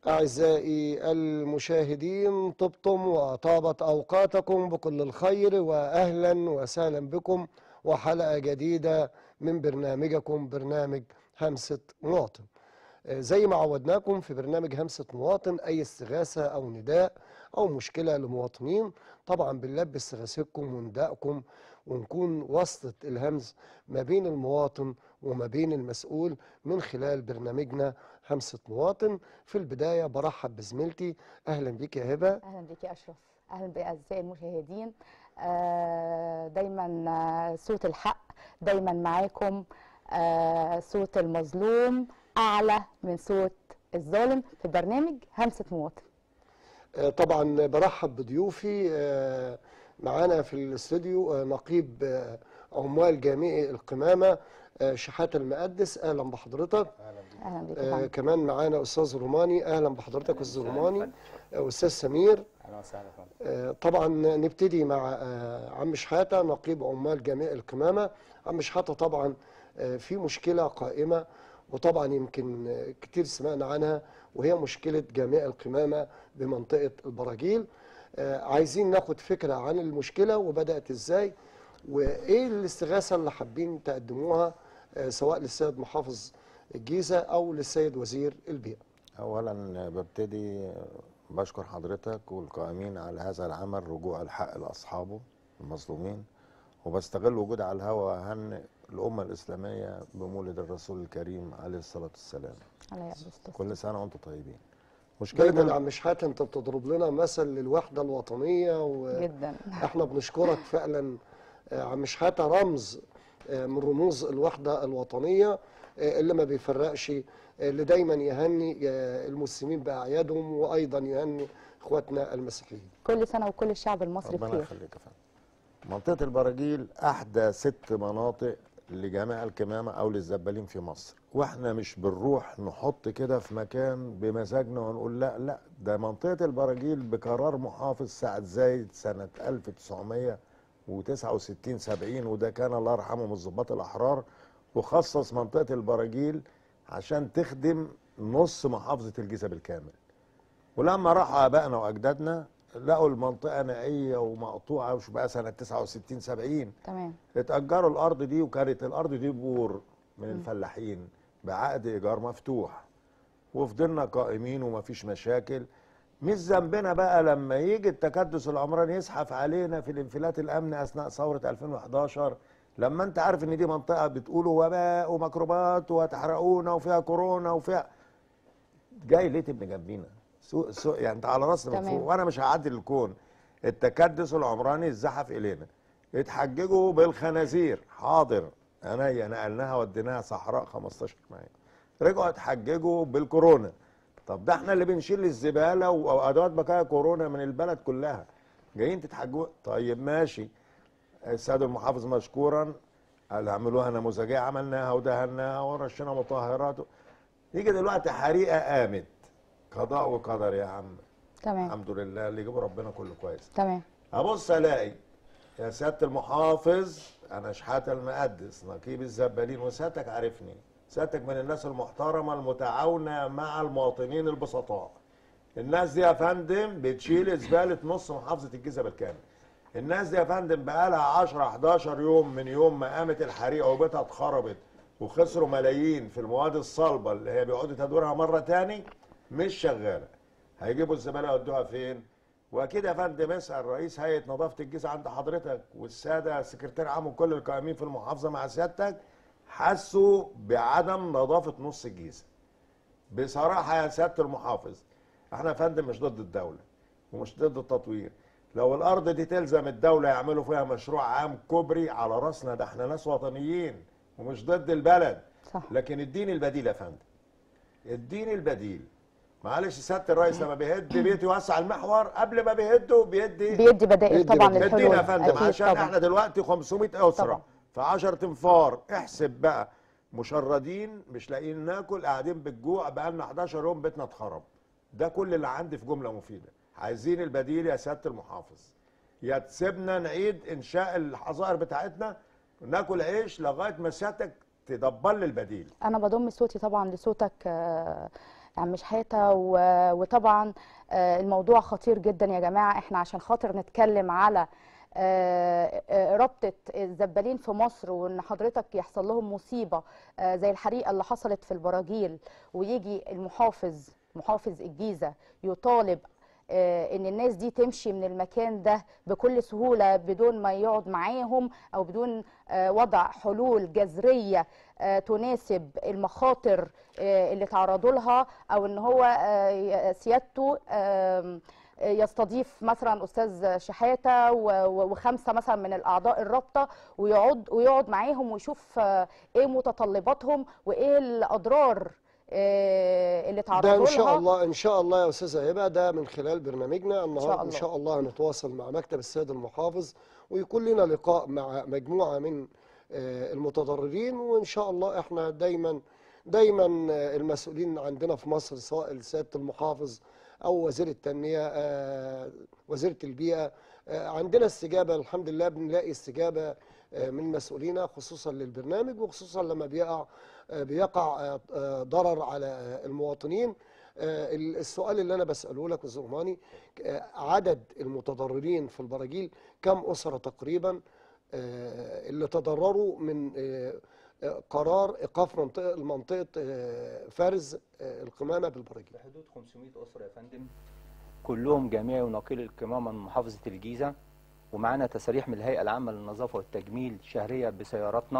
أعزائي المشاهدين طبتم وطابت أوقاتكم بكل الخير وأهلا وسهلا بكم وحلقة جديدة من برنامجكم برنامج همسة مواطن آه، زي ما عودناكم في برنامج همسة مواطن أي استغاثة أو نداء أو مشكلة لمواطنين طبعا بنلبي استغاثتكم وندائكم ونكون وسطة الهمز ما بين المواطن وما بين المسؤول من خلال برنامجنا همسة مواطن في البداية برحب بزميلتي أهلا بك يا هبة اهلا بك يا اشرف اهلا باعزائي المشاهدين آه، دايما آه، صوت الحق دايما معاكم آه، صوت المظلوم اعلى من صوت الظالم في برنامج همسه مواطن آه، طبعا برحب بضيوفي آه، معانا في الاستوديو آه، نقيب آه، عمال جامعي القمامة آه، شحاتة المقدس أهلا بحضرتك اهلا بك آه، فندم. كمان معانا أستاذ روماني أهلا بحضرتك أستاذ روماني آه، أستاذ سمير اهلا وسهلا فندم آه، طبعا نبتدي مع آه، عم شحاتة نقيب عمال جميع القمامة عم شحاتة طبعا آه، في مشكلة قائمة وطبعا يمكن آه، كتير سمعنا عنها وهي مشكلة جميع القمامة بمنطقة البراجيل آه، عايزين ناخد فكرة عن المشكلة وبدأت ازاي وايه الاستغاثة اللي حابين تقدموها آه، سواء للسيد محافظ الجيزة او للسيد وزير البيئة اولا ببتدي بشكر حضرتك والقائمين على هذا العمل رجوع الحق لاصحابه المظلومين وبستغل وجودي على الهواء اهنئ الامه الاسلاميه بمولد الرسول الكريم عليه الصلاه والسلام الله يقبل كل سنه وانتم طيبين دايما مشكله عم شحاتة انت بتضرب لنا مثل للوحدة الوطنية و... جدا احنا بنشكرك فعلا آه، عم شحاتة رمز آه، من رموز الوحدة الوطنية آه، اللي ما بيفرقش آه، اللي دايما يهني آه، المسلمين بأعيادهم وأيضا يهني إخواتنا المسيحيين كل سنه وكل الشعب المصري ربنا بخير يخليك يا فندم منطقه البراجيل احدى ست مناطق لجميع الكمامه او للزبالين في مصر واحنا مش بنروح نحط كده في مكان بمزاجنا ونقول لا لا ده منطقه البراجيل بقرار محافظ سعد زايد سنه 1969 70 وده كان الله يرحمه من الضباط الاحرار وخصص منطقه البراجيل عشان تخدم نص محافظه الجيزه بالكامل ولما راحوا ابائنا واجدادنا لقوا المنطقه نائيه ومقطوعه وش بقى سنه 69 70 تمام اتاجروا الارض دي وكانت الارض دي بور من الفلاحين بعقد ايجار مفتوح وفضلنا قائمين ومفيش مشاكل مش ذنبنا بقى لما يجي التكدس العمراني يزحف علينا في الانفلات الامني اثناء ثوره 2011 لما انت عارف ان دي منطقه بتقولوا وباء وميكروبات وهتحرقونا وفيها كورونا وفيها جاي ليه تبني جنبينا سوق سوق يعني انت على راسنا من تمام. فوق وانا مش هعدي الكون التكدس العمراني اتزحف الينا اتحججوا بالخنازير حاضر عينيا نقلناها وديناها صحراء 15 مايل رجعوا اتحججوا بالكورونا طب ده احنا اللي بنشيل الزباله وادوات بقايا كورونا من البلد كلها جايين تتحججوا طيب ماشي السيد المحافظ مشكورا قال اعملوها نموذجيه عملناها ودهناها ورشينا مطهرات يجي دلوقتي حريقه قامت قضاء وقدر يا عم تمام الحمد لله اللي يجيبه ربنا كله كويس تمام ابص الاقي يا سياده المحافظ انا شحاته المقدس نقيب الزبالين وسيادتك عارفني سيادتك من الناس المحترمه المتعاونه مع المواطنين البسطاء الناس دي يا فندم بتشيل زباله نص محافظه الجيزه بالكامل الناس دي يا فندم بقالها 10 11 يوم من يوم ما قامت الحريقه وبيتها اتخربت وخسروا ملايين في المواد الصلبه اللي هي بيقعدوا تدورها مره تاني مش شغاله هيجيبوا الزباله يودوها فين واكيد يا فندم اسال رئيس هيئه نظافه الجيزه عند حضرتك والساده سكرتير عام وكل القائمين في المحافظه مع سيادتك حسوا بعدم نظافه نص الجيزه بصراحه يا سياده المحافظ احنا يا فندم مش ضد الدوله ومش ضد التطوير لو الارض دي تلزم الدوله يعملوا فيها مشروع عام كوبري على راسنا ده احنا ناس وطنيين ومش ضد البلد صح لكن اديني البديل يا فندم اديني البديل معلش سياده الرئيس لما بيهد بيت يوسع المحور قبل ما بيهده بيدي بيدي بدائل بيدي طبعا بدائل. للحلول ادينا يا فندم أكيد عشان طبعاً. احنا دلوقتي 500 اسره طبعاً. في 10 تنفار احسب بقى مشردين مش لاقيين ناكل قاعدين بالجوع بقالنا 11 يوم بيتنا اتخرب ده كل اللي عندي في جمله مفيده عايزين البديل يا سياده المحافظ يا تسيبنا نعيد انشاء الحظائر بتاعتنا ناكل عيش لغايه ما سيادتك تدبر لي البديل انا بضم صوتي طبعا لصوتك آه، عم شحاته و- وطبعا آه، الموضوع خطير جدا يا جماعه احنا عشان خاطر نتكلم على آه، آه، ربطه الزبالين في مصر وان حضرتك يحصل لهم مصيبه آه، زي الحريقه اللي حصلت في البراجيل ويجي المحافظ محافظ الجيزه يطالب آه، ان الناس دي تمشي من المكان ده بكل سهوله بدون ما يقعد معاهم او بدون آه، وضع حلول جذريه آه، تناسب المخاطر آه، اللي تعرضوا لها او ان هو آه، ي- سيادته آم، آه، يستضيف مثلا استاذ شحاته و- و- وخمسه مثلا من الاعضاء الرابطه ويقعد ويقعد معاهم ويشوف آه، ايه متطلباتهم وايه الاضرار آه، اللي ده تعرضوا ان لها شاء الله ان شاء الله يا استاذه هبه ده من خلال برنامجنا النهارده ان الله. شاء الله هنتواصل مع مكتب السيد المحافظ ويكون لنا لقاء مع مجموعه من آه، المتضررين وان شاء الله احنا دايما دايما آه، المسؤولين عندنا في مصر سواء سياده المحافظ او وزير التنميه آه، وزيره البيئه آه، عندنا استجابه الحمد لله بنلاقي استجابه آه، من مسؤولينا خصوصا للبرنامج وخصوصا لما بيقع آه، بيقع آه، آه، ضرر على آه، المواطنين آه، السؤال اللي انا بساله لك استاذ رماني آه، عدد المتضررين في البراجيل كم اسره تقريبا آه، اللي تضرروا من آه، آه، قرار ايقاف منطقه منطقه آه، فرز آه، القمامه بالبراجيل بحدود 500 أسرة يا فندم كلهم جميع ونقيل القمامة من محافظة الجيزة ومعانا تساريح من الهيئة العامة للنظافة والتجميل شهرية بسياراتنا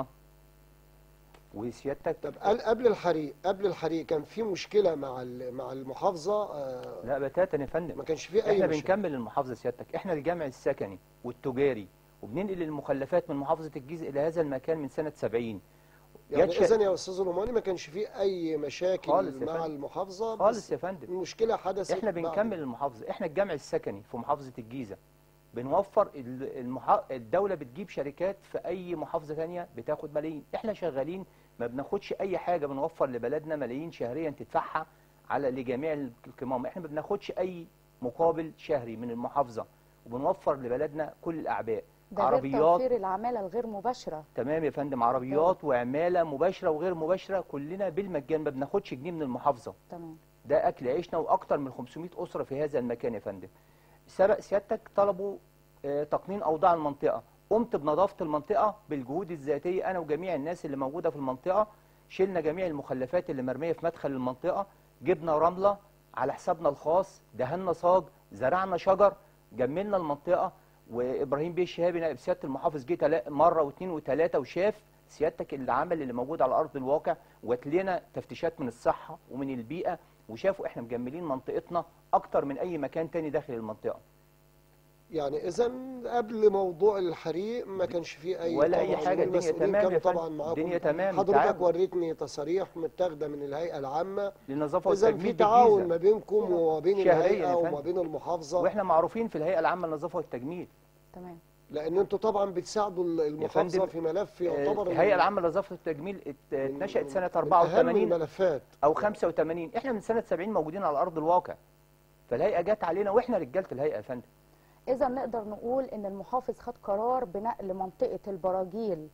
وسيادتك طب قال- قبل الحريق قبل الحريق كان في مشكله مع ال- مع المحافظه آه، لا بتاتا يا فندم ما كانش في اي احنا مشكله بنكمل المحافظة سيادتك احنا الجامع السكني والتجاري وبننقل المخلفات من محافظة الجيزة إلى هذا المكان من سنة 70 يعني جت ش- اذا يا استاذ روماني ما كانش في اي مشاكل خالص يا مع فندم. المحافظه بس خالص يا فندم المشكله حدثت احنا بعد- بنكمل المحافظه احنا الجامع السكني في محافظه الجيزه بنوفر ال- المحا... الدوله بتجيب شركات في اي محافظه ثانيه بتاخد ملايين احنا شغالين ما بناخدش اي حاجه بنوفر لبلدنا ملايين شهريا تدفعها على لجميع القمام احنا ما بناخدش اي مقابل شهري من المحافظه وبنوفر لبلدنا كل الاعباء ده غير عربيات توفير العماله الغير مباشره تمام يا فندم عربيات وعماله مباشره وغير مباشره كلنا بالمجان ما بناخدش جنيه من المحافظه تمام ده اكل عيشنا واكتر من 500 اسره في هذا المكان يا فندم سبق سيادتك طلبوا آه، تقنين اوضاع المنطقه قمت بنظافه المنطقه بالجهود الذاتيه انا وجميع الناس اللي موجوده في المنطقه شلنا جميع المخلفات اللي مرميه في مدخل المنطقه جبنا رمله على حسابنا الخاص دهنا صاج زرعنا شجر جملنا المنطقه وابراهيم بيه الشهابي نائب سياده المحافظ جه تلا- مره واثنين وثلاثه وشاف سيادتك العمل اللي موجود على ارض الواقع وجات لنا تفتيشات من الصحه ومن البيئه وشافوا احنا مجملين منطقتنا اكتر من اي مكان تاني داخل المنطقه يعني اذا قبل موضوع الحريق ما كانش فيه اي ولا أي طبعاً حاجة، الدنيا والمسؤولين تمام يا كانوا طبعا فندم، معاكم الدنيا تمام، حضرتك تعاون. وريتني تصاريح متاخده من الهيئه العامه للنظافه اذا في والتجميل تعاون بالجيزه ما بينكم وما بين شهرياً الهيئه يا وما فندم. بين المحافظه واحنا معروفين في الهيئه العامه للنظافه والتجميل تمام لان انتوا طبعا بتساعدوا المحافظه فندم، في ملف آه، يعتبر الهيئه من- العامه للنظافه والتجميل ات- من- اتنشات سنه من اهم 84 الملفات او 85 احنا من سنه 70 موجودين على ارض الواقع فالهيئه جت علينا واحنا رجاله الهيئه يا فندم اذا نقدر نقول ان المحافظ خد قرار بنقل منطقه البراجيل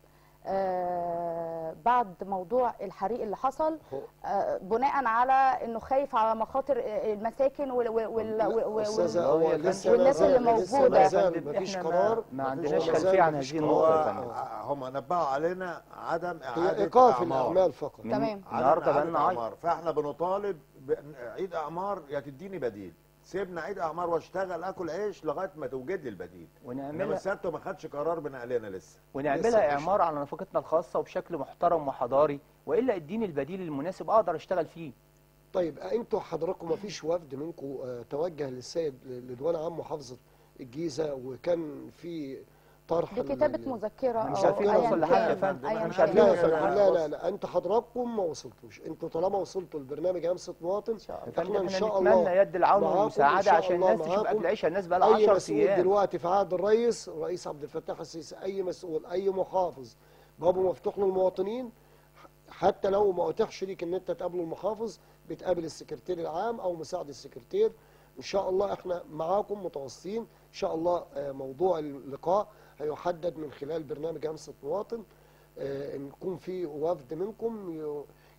آه بعد موضوع الحريق اللي حصل هو- آه بناء على انه خايف على مخاطر آه، المساكن وال وال وال لا، وال أستاذة، والله هو يا لسه فندم. ما والناس اللي زال- لسه موجودة. ما يا زال فندم، مفيش إحنا ما- قرار ما هو عندناش ما زال خلفيه عن مفيش هذه قرار. النقطه يا هو فندم هم نبهوا علينا عدم هي اعاده ايقاف أعمار. الاعمال فقط من تمام. عدم النهارده إعادة بقى لنا عشر اعمار فاحنا بنطالب بعيد اعمار يا تديني بديل سيبنا عيد اعمار واشتغل اكل عيش لغايه ما توجد لي البديل انما ونعملها سيادته ما خدش قرار بنقلنا لسه لسه ونعملها مفيش. اعمار على نفقتنا الخاصه وبشكل محترم وحضاري والا اديني البديل المناسب اقدر اشتغل فيه طيب انتوا حضراتكم ما فيش وفد منكم آه، توجه للسيد لديوان عام محافظه الجيزه وكان في طرح بكتابه ال- مذكره مش أو عارفين أياً نوصل لحد يا كان، فندم، أياً إحنا مش كان. عارفين لا نوصل لا لحد لا لا, لا انتوا حضراتكم ما وصلتوش انتوا طالما وصلتوا لبرنامج همسه مواطن شاء الله. يا فندم احنا ان احنا شاء نتمنى الله يد العون معاكم إن والمساعده شاء عشان الله الناس تشوف معاكم. اكل عيشها الناس بقى لها اي 10 مسؤول ايام دلوقتي في عهد الرئيس الرئيس عبد الفتاح السيسي اي مسؤول اي محافظ بابه مفتوح للمواطنين حتى لو ما اتاحش ليك ان انت تقابل المحافظ بتقابل السكرتير العام او مساعد السكرتير ان شاء الله احنا معاكم متواصلين ان شاء الله آه، موضوع اللقاء هيحدد من خلال برنامج همسه مواطن آه، ان يكون في وفد منكم ي-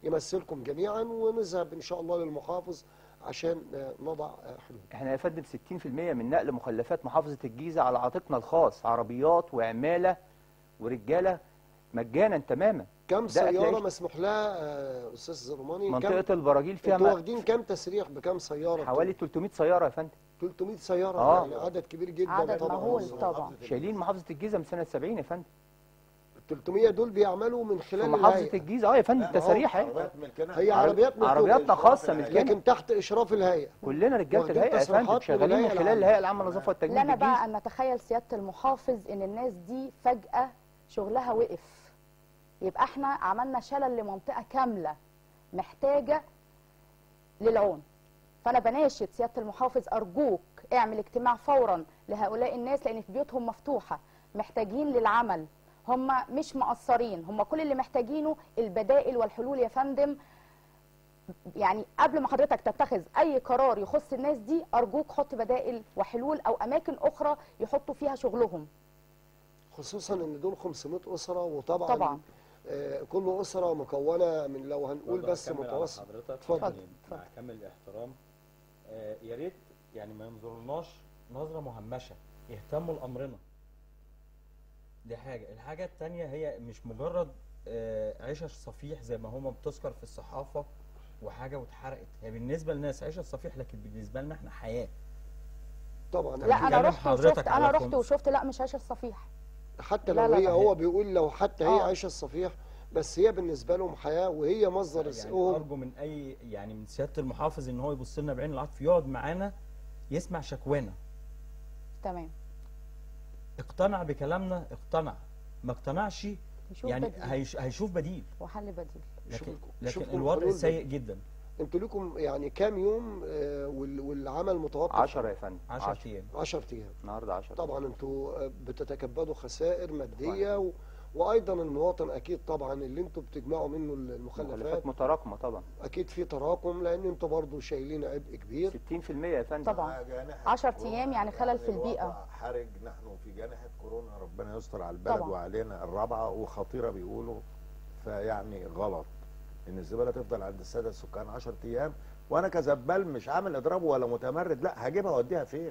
يمثلكم جميعا ونذهب ان شاء الله للمحافظ عشان آه، نضع آه، حلول احنا يا فندم 60% من نقل مخلفات محافظه الجيزه على عاتقنا الخاص عربيات وعماله ورجاله مجانا تماما كم ده سياره هتلاقي مسموح لها آه، استاذ زرماني كم منطقه البراجيل فيها انتوا م- واخدين كم تسريح بكم سياره حوالي 300 سياره يا فندم 300 سياره آه. يعني عدد كبير جدا عدد طبعا مهول طبعا شايلين محافظه الجيزه من سنه 70 يا فندم 300 دول بيعملوا من في خلال محافظه الهيئه الجيزه اه يا فندم تساريح اهي عربيات ملكنا هي عربيات ملكية. عربياتنا خاصه ملكنا لكن تحت اشراف الهيئه كلنا رجاله واخدين الهيئه يا فندم تصريحات من شغالين من الهيئة خلال العامة. الهيئه العامه للنظافه والتجميل لنا بالجيزه بقى ان نتخيل سياده المحافظ ان الناس دي فجاه شغلها وقف يبقى احنا عملنا شلل لمنطقه كامله محتاجه للعون فانا بناشد سياده المحافظ ارجوك اعمل اجتماع فورا لهؤلاء الناس لان في بيوتهم مفتوحه محتاجين للعمل هم مش مقصرين هم كل اللي محتاجينه البدائل والحلول يا فندم يعني قبل ما حضرتك تتخذ اي قرار يخص الناس دي ارجوك حط بدائل وحلول او اماكن اخرى يحطوا فيها شغلهم خصوصا ان دول 500 اسره وطبعا طبعا. آه، كل اسره مكونه من لو هنقول برضه بس هكمل على متوسط حضرتك اتفضل. يعني اتفضل. مع كامل الاحترام آه يا ريت يعني ما ينظرلناش نظره مهمشه يهتموا لامرنا دي حاجه الحاجه التانية هي مش مجرد آه عيشه صفيح زي ما هما بتذكر في الصحافه وحاجه واتحرقت هي بالنسبه للناس عيشه صفيح لكن بالنسبه لنا احنا حياه طبعا لا انا بتكلم رحت حضرتك وشفت على انا رحت خمس. وشفت لا مش عايشه الصفيح حتى لا لو لا هي لا. هو بيقول لو حتى هي آه. عايشه الصفيح بس هي بالنسبه لهم حياه وهي مصدر يعني رزقهم ارجو من اي يعني من سياده المحافظ ان هو يبص لنا بعين العطف يقعد معانا يسمع شكوانا تمام اقتنع بكلامنا اقتنع ما اقتنعش يشوف يعني بديل هيش هيشوف بديل وحل بديل لكن شوفوا- لكن شوفوا الوضع الحلول سيء جدا انتوا لكم يعني كام يوم آه، وال- والعمل متوقف 10 يا فندم 10 ايام 10 ايام النهارده 10 طبعا انتوا بتتكبدوا خسائر ماديه و... وايضا المواطن اكيد طبعا اللي انتوا بتجمعوا منه المخلفات مخلفات متراكمه طبعا اكيد في تراكم لان انتوا برضو شايلين عبء كبير 60% يا فندم طبعا جائحة 10 كورونا أيام يعني خلل في الوضع البيئة. حرج نحن في جائحة كورونا ربنا يستر على البلد طبعا. وعلينا الرابعة وخطيرة بيقولوا فيعني غلط ان الزبالة تفضل عند السادة السكان 10 ايام وانا كزبال مش عامل اضراب ولا متمرد لا هجيبها اوديها فين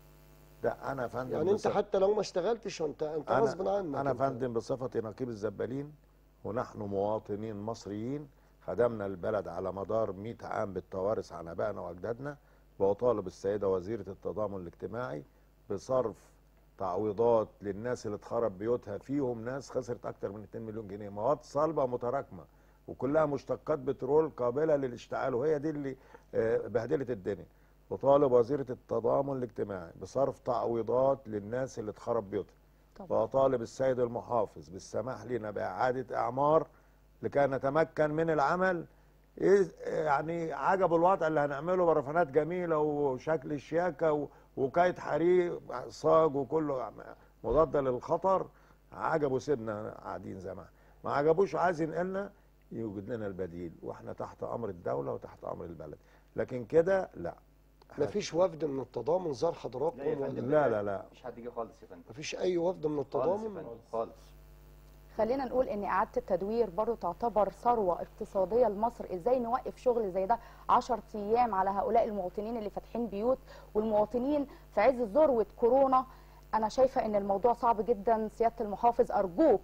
ده انا يا فندم يعني انت بصف- حتى لو ما اشتغلتش انت انت أنا غصب عنك أنا انت. فندم بصفتي نقيب الزبالين ونحن مواطنين مصريين خدمنا البلد على مدار 100 عام بالتوارث عن ابائنا واجدادنا بطالب السيده وزيره التضامن الاجتماعي بصرف تعويضات للناس اللي اتخرب بيوتها فيهم ناس خسرت اكتر من 2 مليون جنيه مواد صلبه متراكمه وكلها مشتقات بترول قابله للاشتعال وهي دي اللي آه، بهدلت الدنيا وطالب وزيره التضامن الاجتماعي بصرف تعويضات للناس اللي اتخرب بيوتها طبعا وطالب السيد المحافظ بالسماح لنا بإعادة إعمار لكي نتمكن من العمل إيه- يعني عجب الوضع اللي هنعمله برفانات جميلة وشكل الشياكة و- وكاية حريق صاج وكله مضاد للخطر عجبه سيبنا قاعدين زي ما إحنا. ما عجبوش عايز ينقلنا يوجد لنا البديل واحنا تحت امر الدولة وتحت امر البلد لكن كده لا مفيش وفد من التضامن زار حضراتكم لا يا ولا فندم. لا لا لا مش هتيجي خالص يا فندم مفيش اي وفد من خالص يا التضامن فندم خالص خلينا نقول ان اعاده التدوير برضو تعتبر ثروه اقتصاديه لمصر ازاي نوقف شغل زي ده 10 ايام على هؤلاء المواطنين اللي فاتحين بيوت والمواطنين في عز ذروه كورونا انا شايفه ان الموضوع صعب جدا سياده المحافظ ارجوك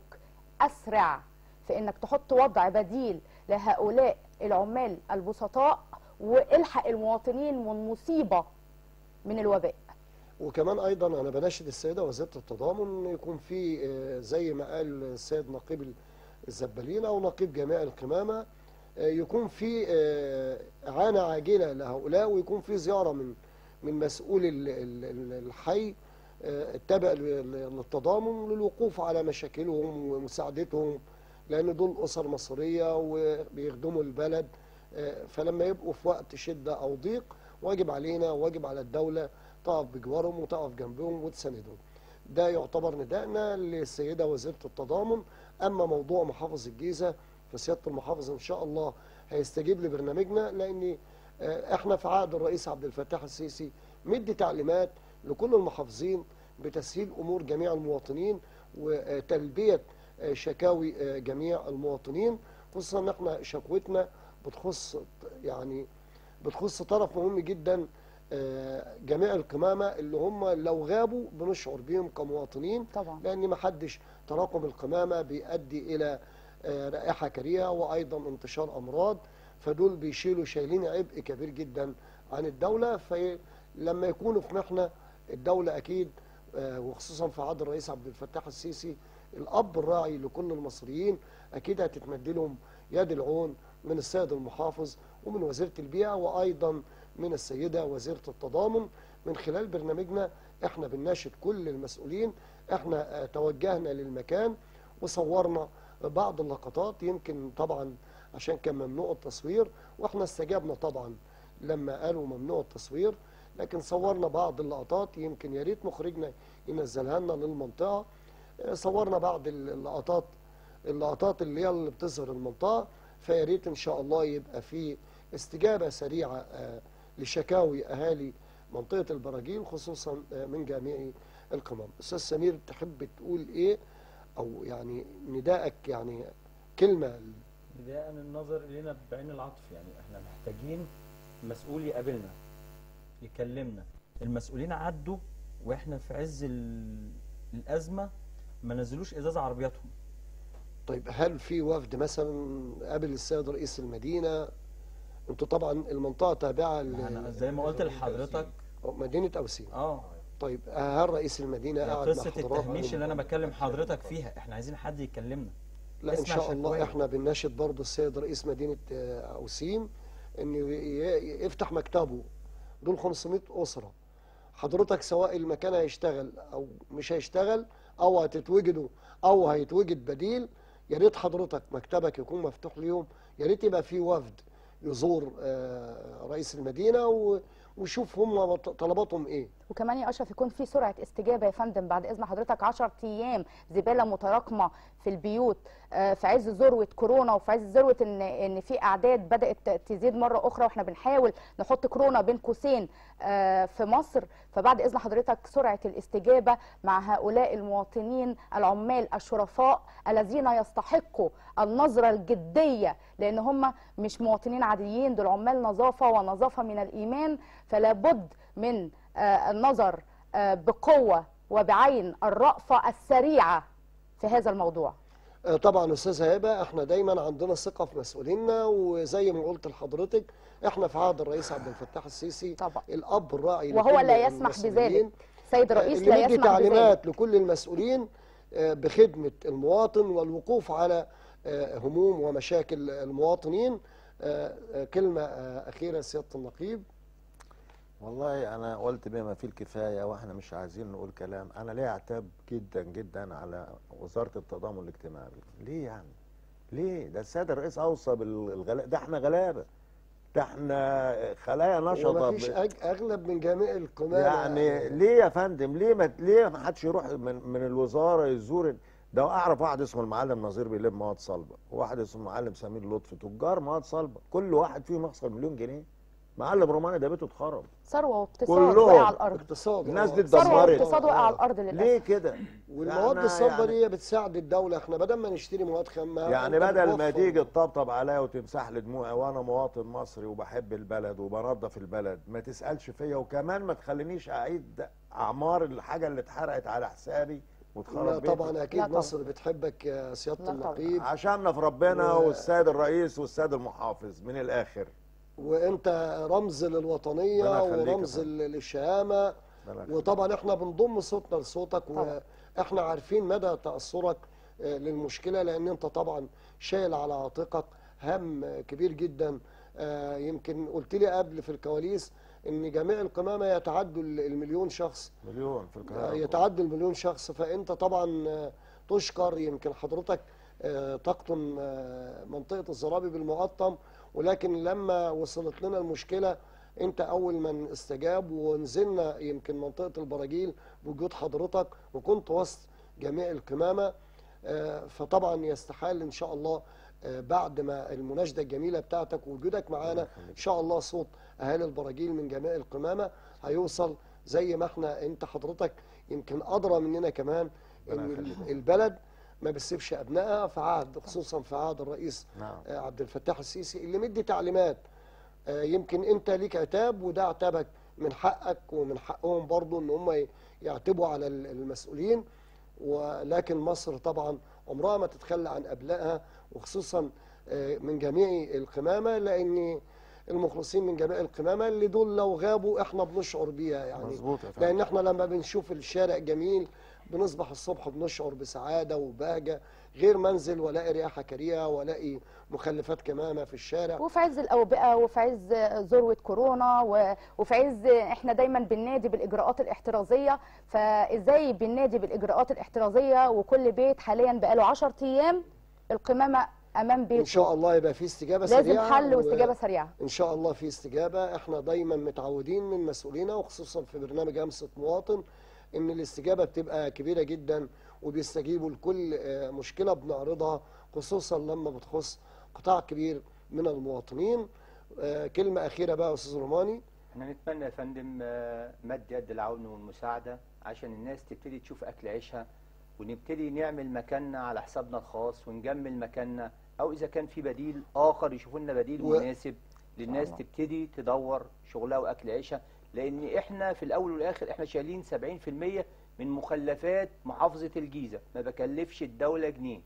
اسرع في انك تحط وضع بديل لهؤلاء العمال البسطاء والحق المواطنين من مصيبه من الوباء وكمان ايضا انا بناشد السيده وزيره التضامن إن يكون في آه، زي ما قال السيد نقيب الزبالين او نقيب جميع القمامه آه، يكون في آه، اعانه عاجله لهؤلاء ويكون في زياره من من مسؤول ال- ال- ال- الحي آه، التابع لل- للتضامن للوقوف على مشاكلهم ومساعدتهم لان دول اسر مصريه وبيخدموا البلد آه، فلما يبقوا في وقت شده او ضيق واجب علينا واجب على الدوله تقف بجوارهم وتقف جنبهم وتساندهم ده يعتبر ندائنا للسيده وزيره التضامن اما موضوع محافظ الجيزه فسياده المحافظ ان شاء الله هيستجيب لبرنامجنا لان آه، احنا في عهد الرئيس عبد الفتاح السيسي مدي تعليمات لكل المحافظين بتسهيل امور جميع المواطنين وتلبيه آه، شكاوي آه، جميع المواطنين خصوصا ان احنا شكوتنا بتخص يعني بتخص طرف مهم جدا آه، جميع القمامه اللي هم لو غابوا بنشعر بيهم كمواطنين طبعا لان ما حدش تراكم القمامه بيؤدي الى آه، رائحه كريهه وايضا انتشار امراض فدول بيشيلوا شايلين عبء كبير جدا عن الدوله فلما يكونوا في محنه الدوله اكيد آه، وخصوصا في عهد الرئيس عبد الفتاح السيسي الاب الراعي لكل المصريين اكيد هتتمد لهم يد العون من السيد المحافظ ومن وزيره البيئه وايضا من السيده وزيره التضامن من خلال برنامجنا احنا بنناشد كل المسؤولين احنا آه، توجهنا للمكان وصورنا بعض اللقطات يمكن طبعا عشان كان ممنوع التصوير واحنا استجابنا طبعا لما قالوا ممنوع التصوير لكن صورنا بعض اللقطات يمكن يا ريت مخرجنا ينزلها لنا للمنطقه آه، صورنا بعض اللقطات اللقطات اللي هي اللي بتظهر المنطقه فيا ريت ان شاء الله يبقى في استجابه سريعه آه، لشكاوي اهالي منطقه البراجيل خصوصا آه، من جميع القمم استاذ سمير تحب تقول ايه او يعني ندائك يعني كلمه بداية النظر إلينا بعين العطف يعني احنا محتاجين مسؤول يقابلنا يكلمنا المسؤولين عدوا واحنا في عز ال- الأزمة ما نزلوش إزاز عربياتهم طيب هل في وفد مثلا قابل السيد رئيس المدينه انتوا طبعا المنطقه تابعه انا زي ما قلت لحضرتك لمدينه اوسين اه طيب هل رئيس المدينه هي قعد مع قصة حضراتكم؟ التهميش اللي أنا بكلم حضرتك فيها احنا عايزين حد يكلمنا لا ان اسمع شاء الله شكوانا. احنا بنناشد برضه السيد رئيس مدينه آه، اوسيم ان ي- ي- يفتح مكتبه دول 500 اسره حضرتك سواء المكان هيشتغل او مش هيشتغل او هتتوجدوا او هيتوجد بديل يا ريت حضرتك مكتبك يكون مفتوح ليهم يا ريت يبقى في وفد يزور آه، رئيس المدينه و- ويشوف هم طلباتهم ايه وكمان يا اشرف يكون في سرعه استجابه يا فندم بعد اذن حضرتك 10 ايام زباله متراكمه في البيوت آه، في عز ذروه كورونا وفي عز ذروه ان ان في اعداد بدات تزيد مره اخرى واحنا بنحاول نحط كورونا بين قوسين آه، في مصر فبعد اذن حضرتك سرعه الاستجابه مع هؤلاء المواطنين العمال الشرفاء الذين يستحقوا النظره الجديه لان هم مش مواطنين عاديين دول عمال نظافه ونظافه من الايمان فلا بد من آه، النظر آه، بقوه وبعين الرأفه السريعه في هذا الموضوع آه، طبعا استاذ هبه احنا دايما عندنا ثقه في مسؤولينا وزي ما قلت لحضرتك احنا في عهد الرئيس عبد الفتاح السيسي طبعا. الاب الراعي وهو لكل لا يسمح المسؤولين. بذلك سيد الرئيس اللي لا بيدي يسمح بذلك تعليمات لكل المسؤولين آه، بخدمه المواطن والوقوف على آه، هموم ومشاكل المواطنين آه، آه، كلمه آه، اخيره سياده النقيب والله انا قلت بما فيه الكفايه واحنا مش عايزين نقول كلام انا ليه عتاب جدا جدا على وزاره التضامن الاجتماعي ليه يعني ليه ده السيد الرئيس اوصى بالغلاء ده احنا غلابه ده احنا خلايا نشطه وما فيش ب- أج- اغلب من جميع القمامه يعني ليه يا فندم ليه ما ليه ما حدش يروح من, من الوزاره يزور ده اعرف واحد اسمه المعلم نظير بيلم مواد صلبه وواحد اسمه المعلم سمير لطفي تجار مواد صلبه كل واحد فيهم يخسر مليون جنيه معلم روماني ده بيته اتخرب ثروه واقتصاد كلهم. وقع على الارض اقتصاد الناس دي ثروه اتدمرت واقتصاد وقع على الارض ليه للاسف كده والمواد يعني- الصلبه يعني- دي هي بتساعد الدوله احنا بدل ما نشتري مواد خام يعني أنت بدل ما بتوفر. تيجي تطبطب عليا وتمسح لي دموعي وانا مواطن مصري وبحب البلد وبنظف البلد ما تسالش فيا وكمان ما تخلينيش اعيد اعمار الحاجه اللي اتحرقت على حسابي لا وتخرب بيتي طبعا لا اكيد طبعا. مصر بتحبك يا سياده لا طبعا. النقيب عشاننا في ربنا و- والسيد الرئيس والسيد المحافظ من الاخر وانت رمز للوطنيه ربنا يخليك يا ورمز فندم. للشهامه ربنا يخليك. وطبعا احنا بنضم صوتنا لصوتك طبعا. واحنا عارفين مدى تاثرك آه، للمشكله لان انت طبعا شايل على عاتقك هم آه، كبير جدا آه، يمكن قلت لي قبل في الكواليس ان جميع القمامه يتعدوا ال- المليون شخص مليون في القاهره يتعدوا المليون شخص فانت طبعا آه، تشكر يمكن حضرتك آه، تقطن آه، منطقه الزرابي بالمقطم ولكن لما وصلت لنا المشكله انت اول من استجاب ونزلنا يمكن منطقه البراجيل بوجود حضرتك وكنت وسط جميع القمامه آه، فطبعا يستحال ان شاء الله آه، بعد ما المناشده الجميله بتاعتك ووجودك معانا ان شاء الله صوت اهالي البراجيل من جميع القمامه هيوصل زي ما احنا انت حضرتك يمكن ادرى مننا كمان ربنا ان يخليك. البلد ما بتسيبش ابنائها في عهد خصوصا في عهد الرئيس نعم آه، عبد الفتاح السيسي اللي مدي تعليمات آه، يمكن انت ليك عتاب وده عتابك من حقك ومن حقهم برضو ان هم ي- يعتبوا على ال- المسؤولين ولكن مصر طبعا عمرها ما تتخلى عن ابنائها وخصوصا آه، من جميع القمامه لان المخلصين من جميع القمامه اللي دول لو غابوا احنا بنشعر بيها يعني مظبوط يا فندم لان احنا لما بنشوف الشارع جميل بنصبح الصبح بنشعر بسعاده وبهجه غير منزل والاقي رياحه كريهه والاقي مخلفات كمامه في الشارع وفي عز الاوبئه وفي عز ذروه كورونا و- وفي عز احنا دايما بننادي بالاجراءات الاحترازيه فازاي بننادي بالاجراءات الاحترازيه وكل بيت حاليا بقاله 10 ايام القمامه امام ان بيته شاء الله يبقى في استجابه لازم سريعه حل و- واستجابه سريعه ان شاء الله في استجابه احنا دايما متعودين من مسؤولينا وخصوصا في برنامج امسه مواطن ان الاستجابه بتبقى كبيره جدا وبيستجيبوا لكل آه، مشكله بنعرضها خصوصا لما بتخص قطاع كبير من المواطنين آه، كلمه اخيره بقى يا استاذ روماني احنا نتمنى يا فندم آه، مد يد العون والمساعده عشان الناس تبتدي تشوف اكل عيشها ونبتدي نعمل مكاننا على حسابنا الخاص ونجمل مكاننا او اذا كان في بديل اخر يشوفوا لنا بديل و- مناسب للناس الله. تبتدي تدور شغلها واكل عيشها لان احنا في الاول والاخر احنا شايلين 70% من مخلفات محافظه الجيزه ما بكلفش الدوله جنيه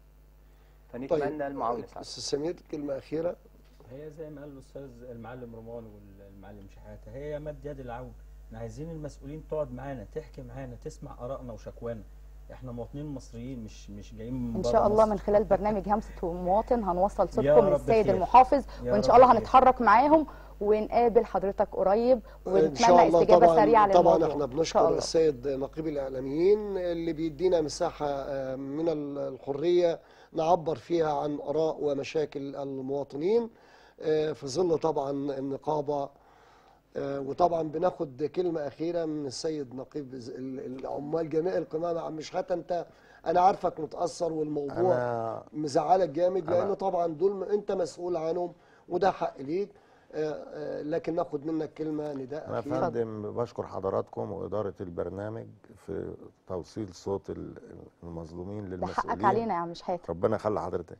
فنتمنى المعاونه ساعتها. استاذ سمير كلمه اخيره هي زي ما قال الاستاذ المعلم رومان والمعلم شحاته هي مد يد العون احنا عايزين المسؤولين تقعد معانا تحكي معانا تسمع ارائنا وشكوانا احنا مواطنين مصريين مش مش جايين من ان برا شاء الله مصر. من خلال برنامج همسه مواطن هنوصل يا صوتكم رب للسيد خير. المحافظ يا وان رب شاء الله خير. هنتحرك معاهم ونقابل حضرتك قريب ان شاء ونتمنى الله استجابه طبعا سريعه للموضوع طبعا احنا إن شاء بنشكر الله. السيد نقيب الاعلاميين اللي بيدينا مساحه آه، من ال- الحريه نعبر فيها عن اراء ومشاكل المواطنين آه، في ظل طبعا النقابه آه، وطبعا بناخد كلمه اخيره من السيد نقيب ز- ال- العمال جميع القمامه عم شحاته انت انا عارفك متاثر والموضوع انا مزعلك جامد أنا- لان طبعا دول م- انت مسؤول عنهم وده حق ليك آه، آه، لكن ناخد منك كلمه نداء انا يا اخير فندم بشكر حضراتكم واداره البرنامج في توصيل صوت ال- المظلومين ده للمسؤولين حقك علينا يا عم شحاته ربنا يخلي حضرتك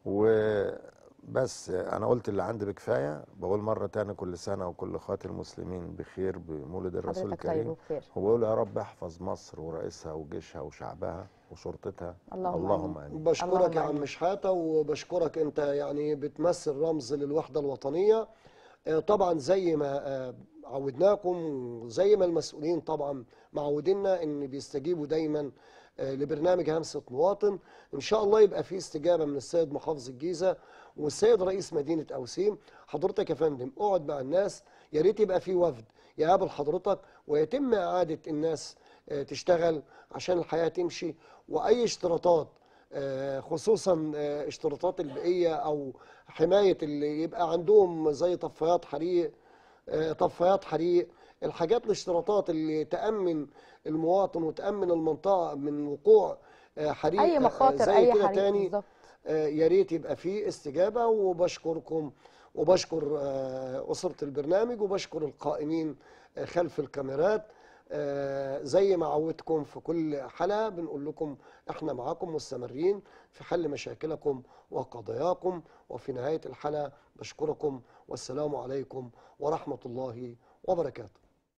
وبس انا قلت اللي عندي بكفايه بقول مره تاني كل سنه وكل اخواتي المسلمين بخير بمولد الرسول حضرتك طيب الكريم وبخير وبقول يا رب احفظ مصر ورئيسها وجيشها وشعبها وشرطتها اللهم اللهم آمين. امين بشكرك اللهم يا عم آمين. شحاته وبشكرك انت يعني بتمثل رمز للوحده الوطنيه آه، طبعا زي ما آه، عودناكم وزي ما المسؤولين طبعا معودينا ان بيستجيبوا دايما آه، لبرنامج همسه مواطن ان شاء الله يبقى في استجابه من السيد محافظ الجيزه والسيد رئيس مدينه اوسيم حضرتك يا فندم اقعد مع الناس يا ريت يبقى في وفد يقابل حضرتك ويتم اعاده الناس آه، تشتغل عشان الحياه تمشي واي اشتراطات آه، خصوصا آه، اشتراطات البيئيه او حمايه اللي يبقى عندهم زي طفايات حريق آه، طفايات حريق الحاجات الاشتراطات اللي تامن المواطن وتامن المنطقه من وقوع آه، حريق اي آه، مخاطر زي اي كده حريق تاني بالظبط آه، يا ريت يبقى فيه استجابه وبشكركم وبشكر آه، اسره البرنامج وبشكر القائمين آه، خلف الكاميرات آه، زي ما عودتكم في كل حلقه بنقول لكم احنا معاكم مستمرين في حل مشاكلكم وقضاياكم وفي نهايه الحلقه بشكركم والسلام عليكم ورحمه الله وبركاته